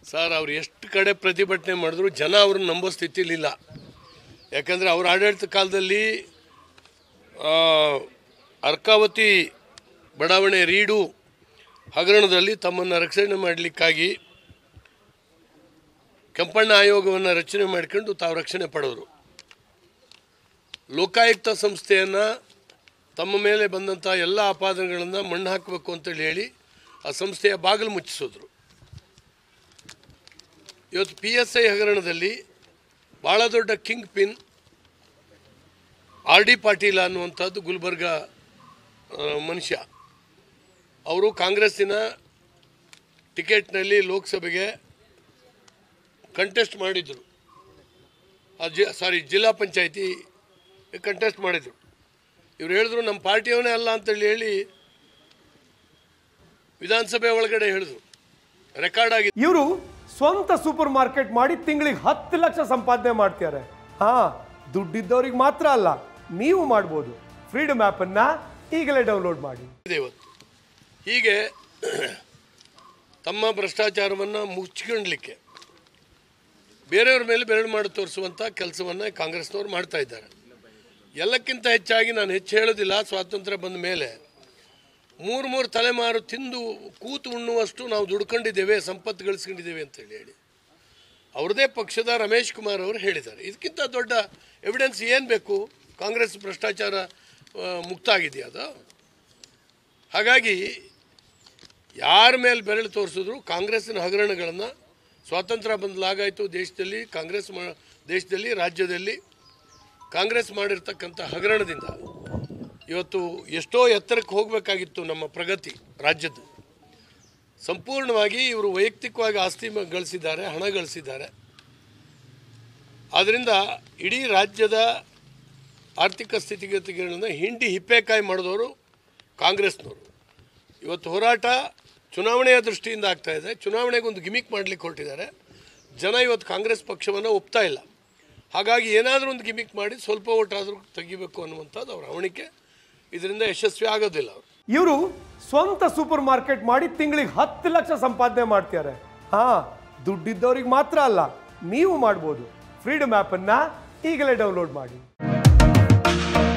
sir ಅವ್ರು ಎಷ್ಟು ಕಡೆ ಪ್ರತಿಭಟನೆ ಮಾಡಿದ್ರು ಜನ ಅವ್ರನ್ನ ನಂಬೋ ಸ್ಥಿತಿಲಿಲ್ಲ ಯಾಕಂದರೆ ಅವ್ರ ಆಡಳಿತ ಕಾಲದಲ್ಲಿ ಆ, ಅರ್ಕಾವತಿ ಬಡಾವಣೆ ರೀಡು ಹಗರಣದಲ್ಲಿ ತಮ್ಮನ್ನು ರಕ್ಷಣೆ ಮಾಡಲಿಕ್ಕಾಗಿ ಕೆಂಪಣ್ಣ ಆಯೋಗವನ್ನು ರಚನೆ ಮಾಡಿಕೊಂಡು ತಾವು ರಕ್ಷಣೆ ಪಡೆದರು ಲೋಕಾಯುಕ್ತ ಸಂಸ್ಥೆಯನ್ನು ತಮ್ಮ ಮೇಲೆ ಬಂದಂಥ ಎಲ್ಲ ಆಪಾದನೆಗಳನ್ನು ಮಣ್ಣು ಹಾಕಬೇಕು ಅಂತೇಳಿ ಹೇಳಿ ಆ ಸಂಸ್ಥೆಯ ಬಾಗಿಲು ಮುಚ್ಚಿಸಿದ್ರು ಇವತ್ತು ಪಿ ಎಸ್ ಐ ಹಗರಣದಲ್ಲಿ ಭಾಳ ದೊಡ್ಡ kingpin R D Patil ಅನ್ನುವಂಥದ್ದು ಗುಲ್ಬರ್ಗ ಆ, ಮನುಷ್ಯ ಅವರು ಕಾಂಗ್ರೆಸ್ಸಿನ ಟಿಕೆಟ್ನಲ್ಲಿ ಲೋಕಸಭೆಗೆ ಕಂಟೆಸ್ಟ್ ಮಾಡಿದರು ಆ ಜಿ ಸಾರಿ ಜಿಲ್ಲಾ ಪಂಚಾಯತಿ ಕಂಟೆಸ್ಟ್ ಮಾಡಿದರು ಇವ್ರು ಹೇಳಿದ್ರು ನಮ್ಮ ಪಾರ್ಟಿಯವನೇ ಅಲ್ಲ ಅಂತೇಳಿ ಹೇಳಿ ವಿಧಾನಸಭೆ ಒಳಗಡೆ ಹೇಳಿದ್ರು ರೆಕಾರ್ಡ್ ಆಗಿದೆ ಇವರು ಸ್ವಂತ ಸೂಪರ್ ಮಾರ್ಕೆಟ್ ಮಾಡಿ ತಿಂಗಳಿಗೆ ಹತ್ತು ಲಕ್ಷ ಸಂಪಾದನೆ ಮಾಡ್ತಾರೆ ಹಾ ದುಡ್ಡಿದ್ದವ್ರಿಗೆ ಮಾತ್ರ ಅಲ್ಲ ನೀವು ಮಾಡ್ಬೋದು ಫ್ರೀಡಮ್ ಅನ್ನ ಈಗಲೇ ಡೌನ್ಲೋಡ್ ಮಾಡಿ ಇದೆ ಇವತ್ತು ಹೀಗೆ ತಮ್ಮ ಭ್ರಷ್ಟಾಚಾರವನ್ನು ಮುಚ್ಚಿಕೊಳ್ಳಲಿಕ್ಕೆ ಬೇರೆಯವ್ರ ಮೇಲೆ ಬೆರಳು ಮಾಡಿ ತೋರಿಸುವಂಥ ಕೆಲಸವನ್ನು ಕಾಂಗ್ರೆಸ್ನವ್ರು ಮಾಡ್ತಾ ಇದ್ದಾರೆ ಎಲ್ಲಕ್ಕಿಂತ ಹೆಚ್ಚಾಗಿ ನಾನು ಹೆಚ್ಚು ಹೇಳೋದಿಲ್ಲ ಸ್ವಾತಂತ್ರ್ಯ ಬಂದ ಮೇಲೆ ಮೂರು ಮೂರು ತಲೆಮಾರು ತಿಂದು ಕೂತು ಉಣ್ಣುವಷ್ಟು ನಾವು ದುಡ್ಕೊಂಡಿದ್ದೇವೆ ಸಂಪತ್ತು ಗಳಿಸ್ಕೊಂಡಿದ್ದೇವೆ ಅಂತೇಳಿ ಹೇಳಿ ಅವ್ರದೇ ಪಕ್ಷದ ರಮೇಶ್ ಕುಮಾರ್ ಅವರು ಹೇಳಿದ್ದಾರೆ ಇದಕ್ಕಿಂತ ದೊಡ್ಡ ಎವಿಡೆನ್ಸ್ ಏನು ಬೇಕು ಕಾಂಗ್ರೆಸ್ ಭ್ರಷ್ಟಾಚಾರ ಆ, ಮುಕ್ತ ಆಗಿದೆಯಾ ಅದು ಹಾಗಾಗಿ ಯಾರ ಮೇಲೆ ಬೆರಳು ತೋರಿಸಿದ್ರು ಕಾಂಗ್ರೆಸ್ಸಿನ ಹಗರಣಗಳನ್ನು ಸ್ವಾತಂತ್ರ್ಯ ಬಂದಲಾಗಾಯಿತು ದೇಶದಲ್ಲಿ ಕಾಂಗ್ರೆಸ್ ಮಾ ದೇಶದಲ್ಲಿ ರಾಜ್ಯದಲ್ಲಿ ಕಾಂಗ್ರೆಸ್ ಮಾಡಿರ್ತಕ್ಕಂಥ ಹಗರಣದಿಂದ ಇವತ್ತು ಎಷ್ಟೋ ಎತ್ತರಕ್ಕೆ ಹೋಗಬೇಕಾಗಿತ್ತು ನಮ್ಮ ಪ್ರಗತಿ ರಾಜ್ಯದ್ದು ಸಂಪೂರ್ಣವಾಗಿ ಇವರು ವೈಯಕ್ತಿಕವಾಗಿ ಆಸ್ತಿ ಮ- ಗಳಿಸಿದ್ದಾರೆ ಹಣ ಗಳಿಸಿದ್ದಾರೆ ಆದ್ದರಿಂದ ಇಡೀ ರಾಜ್ಯದ ಆರ್ಥಿಕ ಸ್ಥಿತಿಗತಿಗಳನ್ನು ಹಿಂಡಿ ಹಿಪ್ಪೇಕಾಯಿ ಮಾಡಿದವರು ಕಾಂಗ್ರೆಸ್ನವರು ಇವತ್ತು ಹೋರಾಟ ಚುನಾವಣೆಯ ದೃಷ್ಟಿಯಿಂದ ಆಗ್ತಾ ಇದೆ ಚುನಾವಣೆಗೆ ಒಂದು ಗಿಮಿಕ್ ಮಾಡಲಿಕ್ಕೆ ಹೊರಟಿದ್ದಾರೆ ಜನ ಇವತ್ತು ಕಾಂಗ್ರೆಸ್ ಪಕ್ಷವನ್ನು ಒಪ್ತಾ ಇಲ್ಲ ಹಾಗಾಗಿ ಏನಾದರೂ ಒಂದು ಗಿಮಿಕ್ ಮಾಡಿ ಸ್ವಲ್ಪ ಓಟಾದರೂ ತೆಗಿಬೇಕು ಅನ್ನುವಂಥದ್ದು ಅವರ ಅವಣಿಕೆ ಇದರಿಂದ ಯಶಸ್ವಿ ಆಗೋದಿಲ್ಲ ಅವರು ಇವರು ಸ್ವಂತ ಸೂಪರ್ ಮಾರ್ಕೆಟ್ ಮಾಡಿ ತಿಂಗಳಿಗೆ ಹತ್ತು ಲಕ್ಷ ಸಂಪಾದನೆ ಮಾಡ್ತಾರೆ ಹಾ ದುಡ್ಡಿದ್ದವ್ರಿಗೆ ಮಾತ್ರ ಅಲ್ಲ ನೀವು ಮಾಡ್ಬೋದು ಫ್ರೀಡಮ್ ಅನ್ನ ಈಗಲೇ ಡೌನ್ಲೋಡ್ ಮಾಡಿ